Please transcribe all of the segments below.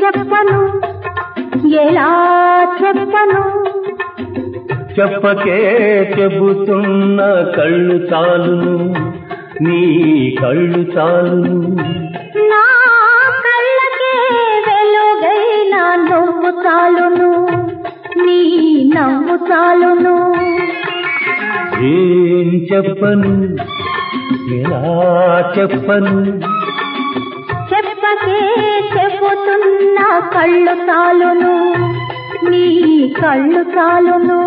చెప్పను ఎలా చెప్పను చెప్పకే చెబుతున్న కళ్ళు చాలును నీ కళ్ళు చాలును నా కళ్ళకే వెలుగైన నువ్వు చాలును నీ నవ్వు చాలును ఏం చెప్పను ఎలా చెప్పను చెప్పకే చెబుతున్న కళ్ళు చాలును నీ కళ్ళు చాలును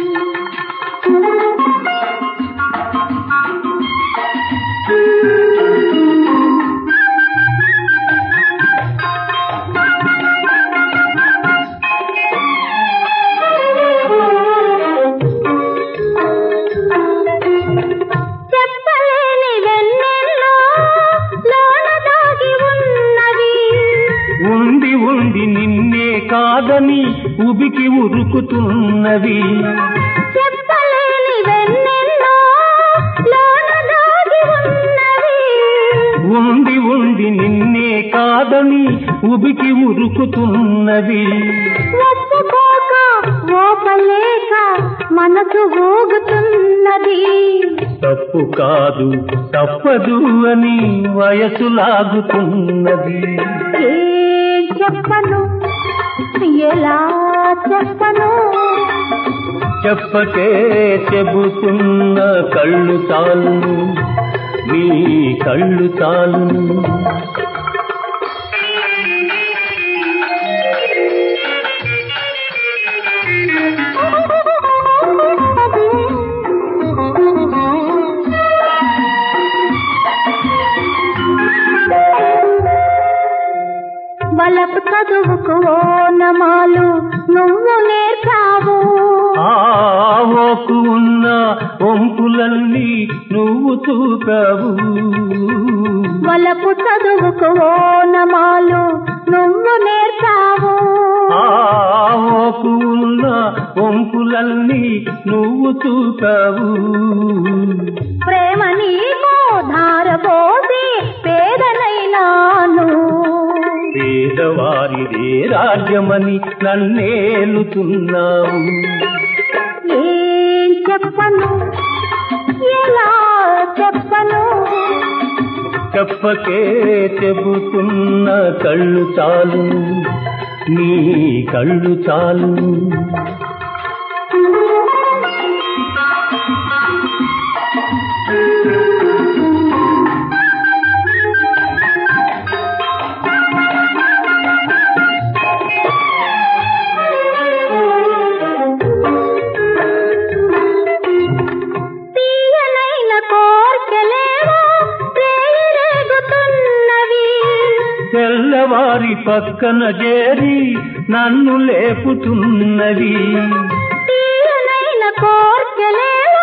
చెప్పలేని వెన్నెల్లో లోన దాగి ఉన్నది ఉండి ఉండి నిన్నే కాదని ఉబికి ఉరుకుతున్నవి చెప్పలేని వెన్నెల్లో లోన దాగి ఉన్నది ఉండి ఉండి నిన్నే కాదని ఉబికి ఉరుకుతున్నవి ఒప్పుకోక ఓపలేక మనసు ఊగుతున్నది తప్పు కాదు తప్పదు అని వయసు లాగుతున్నది ఏం చెప్పను ఎలా చెప్పను చెప్పకే చెబుతున్న కళ్ళు చాలును నీ కళ్ళు చాలును వలపు చదువుకు ఓనమాలు నువ్వు నేర్పావు ఆవోకు ఉన్న వంపులన్నీ నువ్వు చూపావు వలపు చదువుకు ఓనమాలు నువ్వు నేర్పావు ఆవోకు ఉన్న వంపులన్నీ నువ్వు చూపావు ప్రేమ నీకు ధారపోసి పేదనైనాను పేదవారిదే రాజ్యమని నన్నేలుతున్నావు ఏం చెప్పను ఎలా చెప్పను చెప్పకే చెబుతున్న కళ్ళు చాలు నీ కళ్ళు చాలు తీయనైన కోర్కెలేవో రేగుతున్నవి తెల్లవారి పక్కన చేరి నన్ను లేపుతున్నది తీయనైన కోర్కెలేవో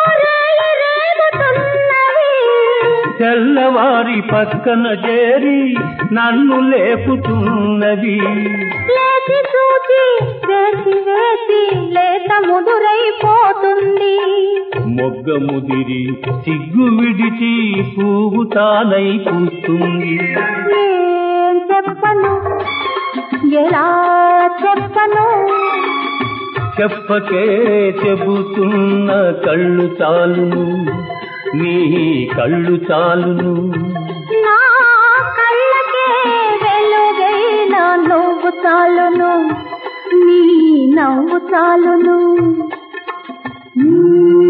రేగుతున్నవి తెల్లవారి పక్కన చేరి నన్ను లేపుతున్నది లేచి చూచి వేసి వేసి లేత ముదురైపోతుంది మొగ్గ ముదిరి సిగ్గు విడిచి పువ్వు తానై పూస్తుంది ఏం చెప్పను ఎలా చెప్పను చెప్పకే చెబుతున్న కళ్ళు చాలును నీ కళ్ళు చాలును నా కళ్ళకే వెలుగైన నువ్వు చాలును నీ నవ్వు చాలును